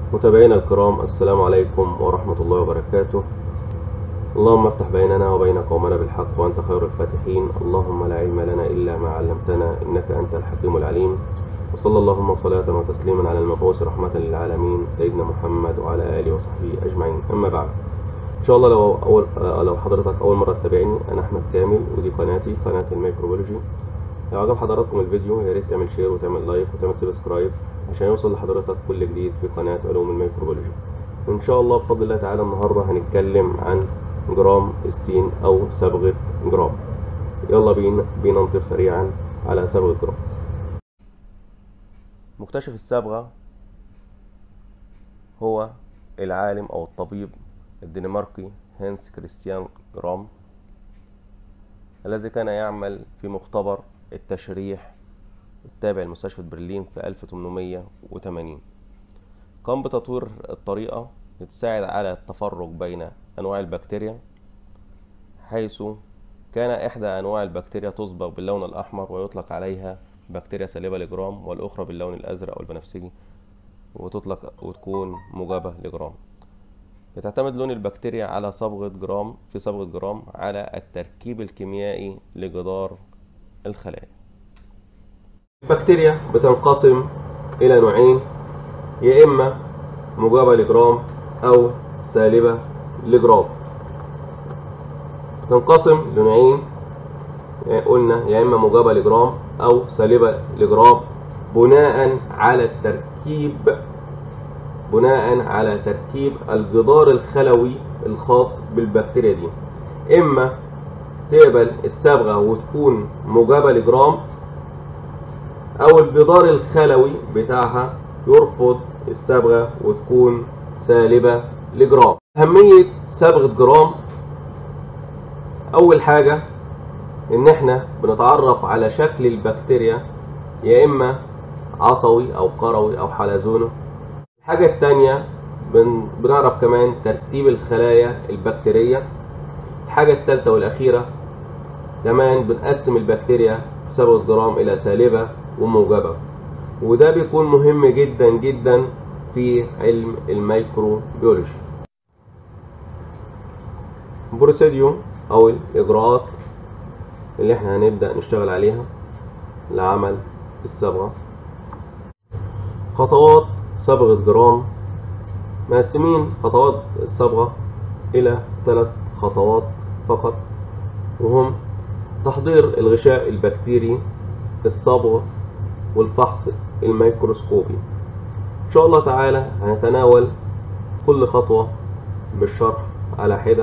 متابعينا الكرام السلام عليكم ورحمة الله وبركاته اللهم افتح بيننا وبين قومنا بالحق وأنت خير الفاتحين اللهم لا علم لنا إلا ما علمتنا إنك أنت الحكيم العليم وصلى اللهم صلاة وتسليما على المبعوث رحمة للعالمين سيدنا محمد وعلى آله وصحبه أجمعين أما بعد إن شاء الله لو أول لو حضرتك أول مرة تتابعني أنا أحمد كامل ودي قناتي قناة الميكروبيولوجي لو عجب حضراتكم الفيديو يا ريت تعمل شير وتعمل لايك وتعمل سبسكرايب عشان يوصل لحضرتك كل جديد في قناة علوم الميكروبيولوجي وإن شاء الله بفضل الله تعالى النهاردة هنتكلم عن جرام ستين أو صبغة جرام يلا بينا بينا نطير سريعا على صبغة جرام مكتشف الصبغة هو العالم أو الطبيب الدنماركي هانس كريستيان جرام الذي كان يعمل في مختبر التشريح التابع لمستشفى برلين في 1880 قام بتطوير الطريقة لتساعد على التفرق بين أنواع البكتيريا حيث كان إحدى أنواع البكتيريا تصبغ باللون الأحمر ويطلق عليها بكتيريا سالبة لجرام والأخرى باللون الأزرق أو البنفسجي وتطلق وتكون موجبة لجرام بتعتمد لون البكتيريا على صبغة جرام في صبغة جرام على التركيب الكيميائي لجدار الخلايا البكتيريا بتنقسم إلى نوعين يا إما موجبة لجرام أو سالبة لجرام تنقسم لنوعين يعني قلنا يا إما موجبة لجرام أو سالبة لجرام بناء على التركيب بناء على تركيب الجدار الخلوي الخاص بالبكتيريا دي إما تقبل الصبغة وتكون موجبة لجرام أو الجدار الخلوي بتاعها يرفض الصبغة وتكون سالبة لجرام أهمية صبغة جرام أول حاجة إن إحنا بنتعرف على شكل البكتيريا يا إما عصوي أو قروي أو حلزوني الحاجة التانية بن... بنعرف كمان ترتيب الخلايا البكتيرية الحاجة التالتة والأخيرة كمان بنقسم البكتيريا بصبغة جرام إلى سالبة وموجبة وده بيكون مهم جدا جدا في علم الميكروبيولوجي بروسيديو او الاجراءات اللي احنا هنبدا نشتغل عليها لعمل الصبغه خطوات صبغه جرام مقسمين خطوات الصبغه الى ثلاث خطوات فقط وهم تحضير الغشاء البكتيري الصبغ والفحص الميكروسكوبي ان شاء الله تعالى هنتناول كل خطوة بالشرح على حدة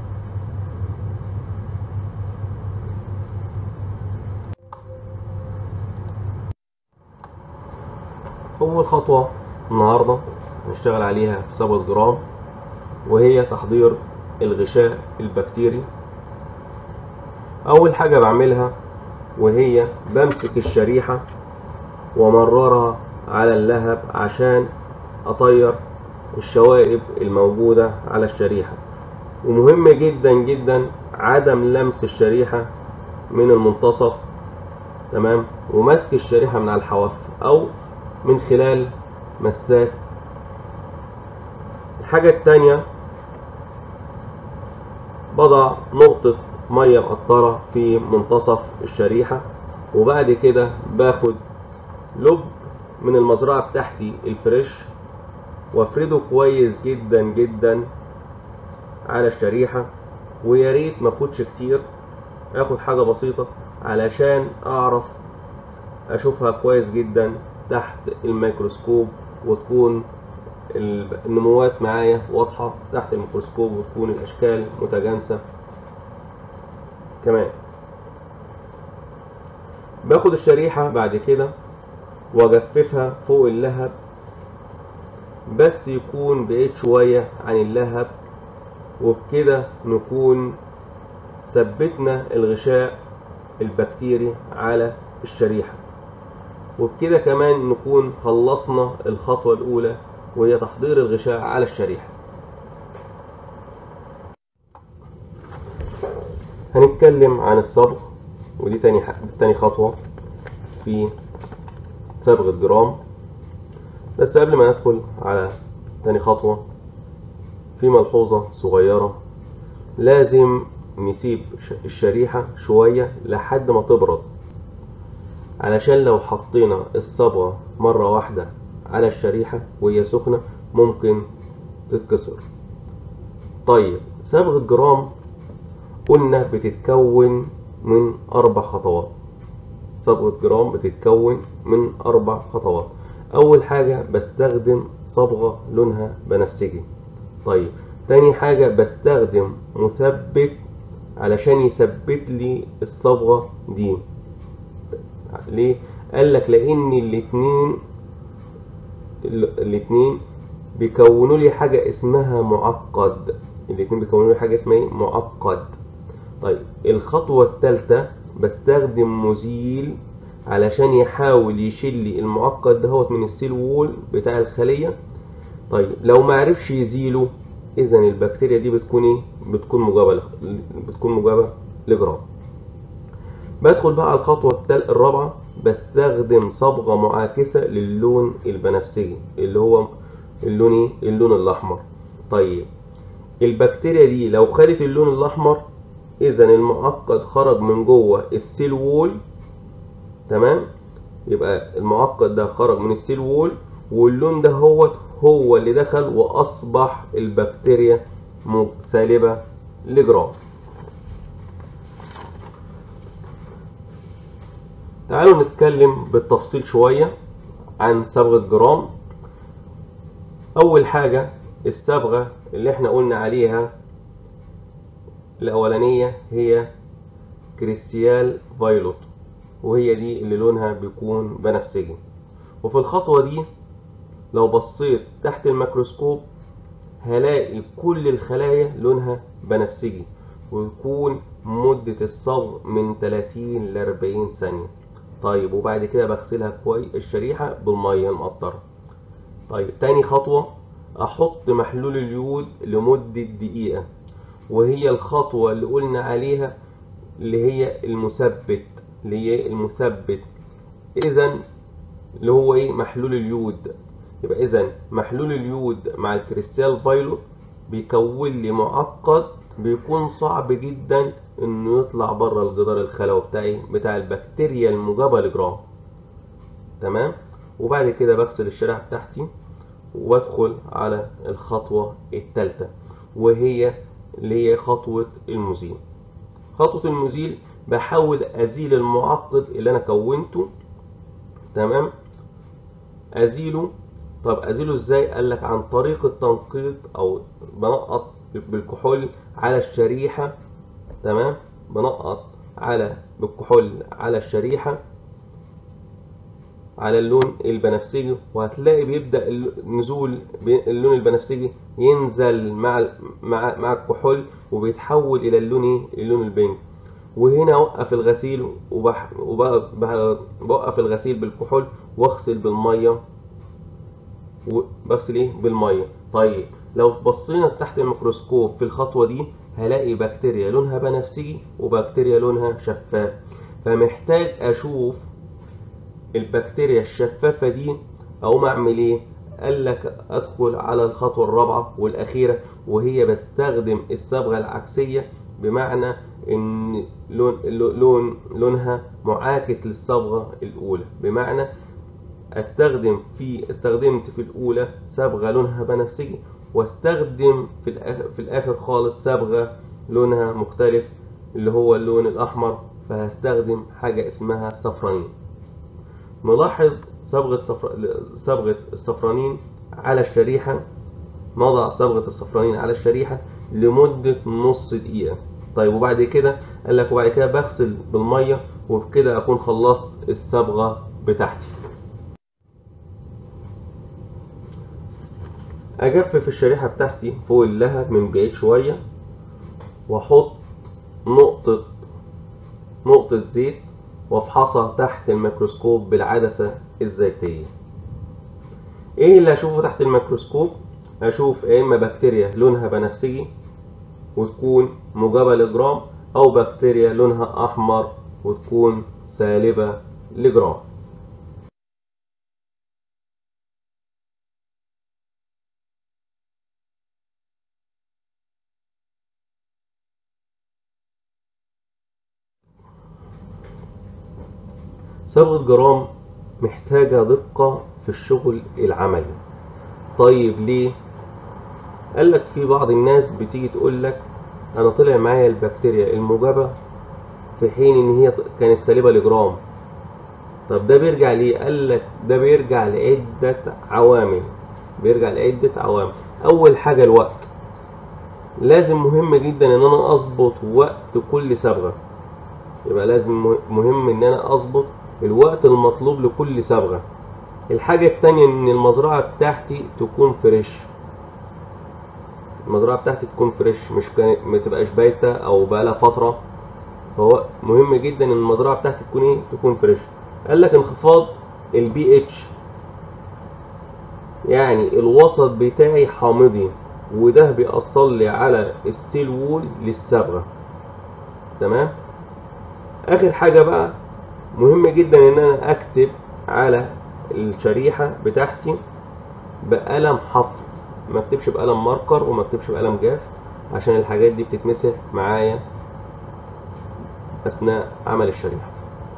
أول خطوة النهاردة هنشتغل عليها في صبغة جرام وهي تحضير الغشاء البكتيري أول حاجة بعملها وهي بمسك الشريحة ومررها على اللهب عشان أطير الشوائب الموجودة على الشريحة ومهم جدا جدا عدم لمس الشريحة من المنتصف تمام ومسك الشريحة من على الحواف أو من خلال مساك الحاجة التانية بضع نقطة مية مقطرة في منتصف الشريحة وبعد كده باخد لب من المزرعة بتاعتي الفريش وافرده كويس جدا جدا على الشريحة ويا ريت ما اخدش كتير اخد حاجة بسيطة علشان اعرف اشوفها كويس جدا تحت الميكروسكوب وتكون النموات معايا واضحة تحت الميكروسكوب وتكون الاشكال متجانسة كمان باخد الشريحة بعد كده واجففها فوق اللهب بس يكون بعيد شوية عن اللهب وبكده نكون ثبتنا الغشاء البكتيري على الشريحة وبكده كمان نكون خلصنا الخطوة الأولى وهي تحضير الغشاء على الشريحة هنتكلم عن الصبغ ودي تاني تاني خطوة في صبغة جرام بس قبل ما ندخل على تاني خطوة في ملحوظة صغيرة لازم نسيب الشريحة شوية لحد ما تبرد علشان لو حطينا الصبغة مرة واحدة على الشريحة وهي سخنة ممكن تتكسر طيب صبغة جرام قلنا بتتكون من أربع خطوات صبغة جرام بتتكون من أربع خطوات أول حاجة بستخدم صبغة لونها بنفسجي طيب تاني حاجة بستخدم مثبت علشان يثبت لي الصبغة دي ليه؟ قال لك لأن الاتنين الاتنين بيكونوا لي حاجة اسمها معقد الاتنين بيكونوا لي حاجة اسمها معقد طيب الخطوة الثالثة بستخدم مزيل علشان يحاول يشيل لي المعقد دهوت من السيل وول بتاع الخلية طيب لو ما عرفش يزيله اذا البكتيريا دي بتكون ايه بتكون مجابة بتكون مجابة لجرام بدخل بقى على الخطوة الرابعة بستخدم صبغة معاكسة للون البنفسجي اللي هو اللون ايه اللون الاحمر طيب البكتيريا دي لو خدت اللون الاحمر اذا المعقد خرج من جوه السيل وول تمام يبقى المعقد ده خرج من السيل وول واللون ده هو هو اللي دخل واصبح البكتيريا سالبه لجرام تعالوا نتكلم بالتفصيل شويه عن صبغه جرام اول حاجه الصبغه اللي احنا قلنا عليها الأولانية هي كريستيال فايلوت وهي دي اللي لونها بيكون بنفسجي وفي الخطوة دي لو بصيت تحت الميكروسكوب هلاقي كل الخلايا لونها بنفسجي ويكون مدة الصبغ من 30 ل 40 ثانية طيب وبعد كده بغسلها كويس الشريحة بالمية المقطرة طيب تاني خطوة أحط محلول اليود لمدة دقيقة وهي الخطوة اللي قلنا عليها اللي هي المثبت اللي هي المثبت إذا اللي هو إيه محلول اليود يبقى إذا محلول اليود مع الكريستال فايلوت بيكون لي معقد بيكون صعب جدا إنه يطلع بره الجدار الخلوي بتاعي بتاع البكتيريا المجابة لجرام تمام وبعد كده بغسل الشريحة بتاعتي وادخل على الخطوة الثالثة وهي اللي هي خطوة المزيل خطوة المزيل بحاول أزيل المعقد اللي أنا كونته تمام أزيله طب أزيله إزاي قال لك عن طريق التنقيط أو بنقط بالكحول على الشريحة تمام بنقط على بالكحول على الشريحة على اللون البنفسجي وهتلاقي بيبدأ النزول اللون البنفسجي ينزل مع مع مع الكحول وبيتحول الى اللون ايه اللون البنك وهنا اوقف الغسيل وبح وبوقف الغسيل بالكحول واغسل بالميه وبغسل ايه بالميه طيب لو بصينا تحت الميكروسكوب في الخطوه دي هلاقي بكتيريا لونها بنفسجي وبكتيريا لونها شفاف فمحتاج اشوف البكتيريا الشفافه دي اقوم اعمل ايه قال لك ادخل على الخطوه الرابعه والاخيره وهي بستخدم الصبغه العكسيه بمعنى ان لون لون لونها معاكس للصبغه الاولى بمعنى استخدم في استخدمت في الاولى صبغه لونها بنفسجي واستخدم في الاخر في الاخر خالص صبغه لونها مختلف اللي هو اللون الاحمر فهستخدم حاجه اسمها صفرانين نلاحظ صبغة صفر... صبغة الصفرانين على الشريحة نضع صبغة الصفرانين على الشريحة لمدة نص دقيقة طيب وبعد كده قال لك وبعد كده بغسل بالمية وبكده أكون خلصت الصبغة بتاعتي أجفف الشريحة بتاعتي فوق اللهب من بعيد شوية وأحط نقطة نقطة زيت وافحصها تحت الميكروسكوب بالعدسة الذاتية ايه اللي هشوفه تحت الميكروسكوب هشوف يا اما بكتيريا لونها بنفسجي وتكون مجابة لجرام او بكتيريا لونها احمر وتكون سالبة لجرام صبغة جرام محتاجة دقة في الشغل العملي طيب ليه قال لك في بعض الناس بتيجي تقول لك انا طلع معايا البكتيريا الموجبة في حين ان هي كانت سالبة لجرام طب ده بيرجع ليه قال لك ده بيرجع لعدة عوامل بيرجع لعدة عوامل اول حاجة الوقت لازم مهم جدا ان انا اظبط وقت كل صبغة يبقى لازم مهم ان انا اظبط الوقت المطلوب لكل صبغة الحاجة التانية ان المزرعة بتاعتي تكون فريش المزرعة بتاعتي تكون فريش مش كانت ما تبقاش بايتة او بقالها فترة فهو مهم جدا ان المزرعة بتاعتي تكون ايه تكون فريش قال لك انخفاض البي اتش يعني الوسط بتاعي حامضي وده بيأثر لي على السيل وول للصبغة تمام اخر حاجة بقى مهم جدا ان انا اكتب على الشريحة بتاعتي بقلم حفر ما اكتبش بقلم ماركر وما اكتبش بقلم جاف عشان الحاجات دي بتتمسح معايا اثناء عمل الشريحة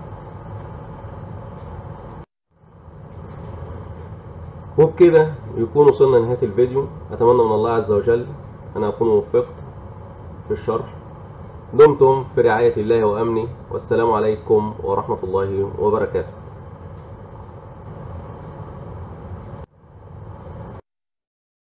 وبكده يكون وصلنا لنهاية الفيديو أتمنى من الله عز وجل أن أكون وفقت في الشرح دمتم في رعاية الله وأمنه والسلام عليكم ورحمة الله وبركاته